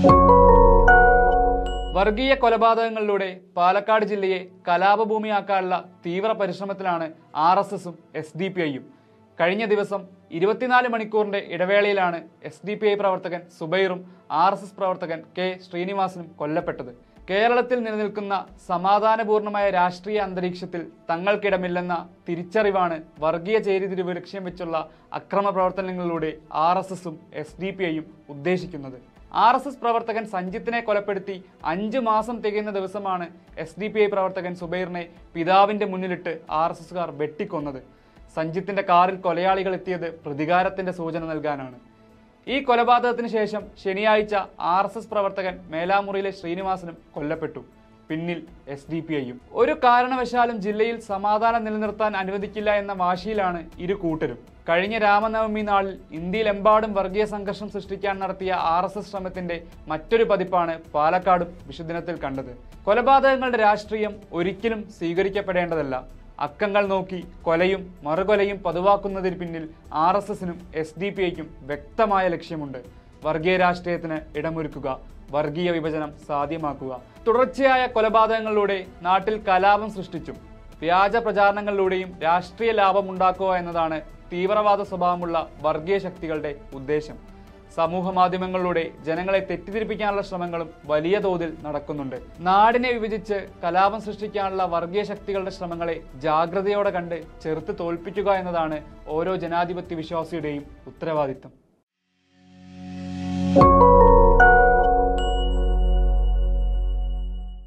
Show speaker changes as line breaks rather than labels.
വർഗീയ കൊലപാതകങ്ങളിലൂടെ പാലക്കാട് ജില്ലയെ കലാപഭൂമിയാക്കാനുള്ള തീവ്ര പരിശ്രമത്തിലാണ് ആർ എസ് എസും എസ് ഡി പി ഐയും കഴിഞ്ഞ ദിവസം ഇരുപത്തിനാല് മണിക്കൂറിന്റെ ഇടവേളയിലാണ് എസ് ഡി പി ഐ പ്രവർത്തകൻ സുബൈറും ആർ എസ് എസ് പ്രവർത്തകൻ കെ ശ്രീനിവാസനും കൊല്ലപ്പെട്ടത് കേരളത്തിൽ നിലനിൽക്കുന്ന സമാധാനപൂർണമായ രാഷ്ട്രീയ അന്തരീക്ഷത്തിൽ തങ്ങൾക്കിടമില്ലെന്ന തിരിച്ചറിവാണ് വർഗീയ ചേരിതിരിവ് ലക്ഷ്യം വെച്ചുള്ള അക്രമ പ്രവർത്തനങ്ങളിലൂടെ ആർ എസ് എസും എസ് ഡി പി ഐയും ഉദ്ദേശിക്കുന്നത് ആർ എസ് എസ് പ്രവർത്തകൻ സഞ്ജിത്തിനെ കൊലപ്പെടുത്തി അഞ്ച് മാസം തികയുന്ന ദിവസമാണ് എസ് ഡി പി ഐ പ്രവർത്തകൻ സുബൈറിനെ പിതാവിന്റെ മുന്നിലിട്ട് ആർ എസ് എസുകാർ വെട്ടിക്കൊന്നത് സഞ്ജിത്തിന്റെ കാറിൽ കൊലയാളികൾ എത്തിയത് പ്രതികാരത്തിന്റെ സൂചന നൽകാനാണ് ഈ കൊലപാതകത്തിന് ശേഷം ശനിയാഴ്ച ആർ എസ് എസ് പ്രവർത്തകൻ മേലാമുറിയിലെ ശ്രീനിവാസനും കൊല്ലപ്പെട്ടു പിന്നിൽ എസ് ഡി പി ഐയും ഒരു കാരണവശാലും ജില്ലയിൽ സമാധാനം നിലനിർത്താൻ അനുവദിക്കില്ല എന്ന വാശിയിലാണ് ഇരു കൂട്ടരും കഴിഞ്ഞ രാമനവമി നാളിൽ ഇന്ത്യയിലെമ്പാടും വർഗീയ സംഘർഷം സൃഷ്ടിക്കാൻ നടത്തിയ ആർ എസ് എസ് ശ്രമത്തിന്റെ മറ്റൊരു പതിപ്പാണ് പാലക്കാടും വിഷുദിനത്തിൽ കണ്ടത് കൊലപാതകങ്ങളുടെ രാഷ്ട്രീയം ഒരിക്കലും സ്വീകരിക്കപ്പെടേണ്ടതല്ല അക്കങ്ങൾ നോക്കി കൊലയും മറുകൊലയും പതിവാക്കുന്നതിന് പിന്നിൽ ആർ എസ് എസിനും എസ് ഡി പി ഐക്കും വ്യക്തമായ ലക്ഷ്യമുണ്ട് വർഗീയ രാഷ്ട്രീയത്തിന് ഇടമൊരുക്കുക വർഗീയ വിഭജനം സാധ്യമാക്കുക തുടർച്ചയായ കൊലപാതകങ്ങളിലൂടെ നാട്ടിൽ കലാപം സൃഷ്ടിച്ചും വ്യാജ പ്രചാരണങ്ങളിലൂടെയും രാഷ്ട്രീയ ലാഭം ഉണ്ടാക്കുക എന്നതാണ് തീവ്രവാദ സ്വഭാവമുള്ള വർഗീയ ശക്തികളുടെ ഉദ്ദേശം സമൂഹ മാധ്യമങ്ങളിലൂടെ ജനങ്ങളെ തെറ്റിദ്ധരിപ്പിക്കാനുള്ള ശ്രമങ്ങളും വലിയ തോതിൽ നടക്കുന്നുണ്ട് നാടിനെ വിഭജിച്ച് കലാപം സൃഷ്ടിക്കാനുള്ള വർഗീയ ശക്തികളുടെ ശ്രമങ്ങളെ ജാഗ്രതയോടെ കണ്ട് ചെറുത്ത് തോൽപ്പിക്കുക എന്നതാണ് ഓരോ ജനാധിപത്യ വിശ്വാസിയുടെയും ഉത്തരവാദിത്തം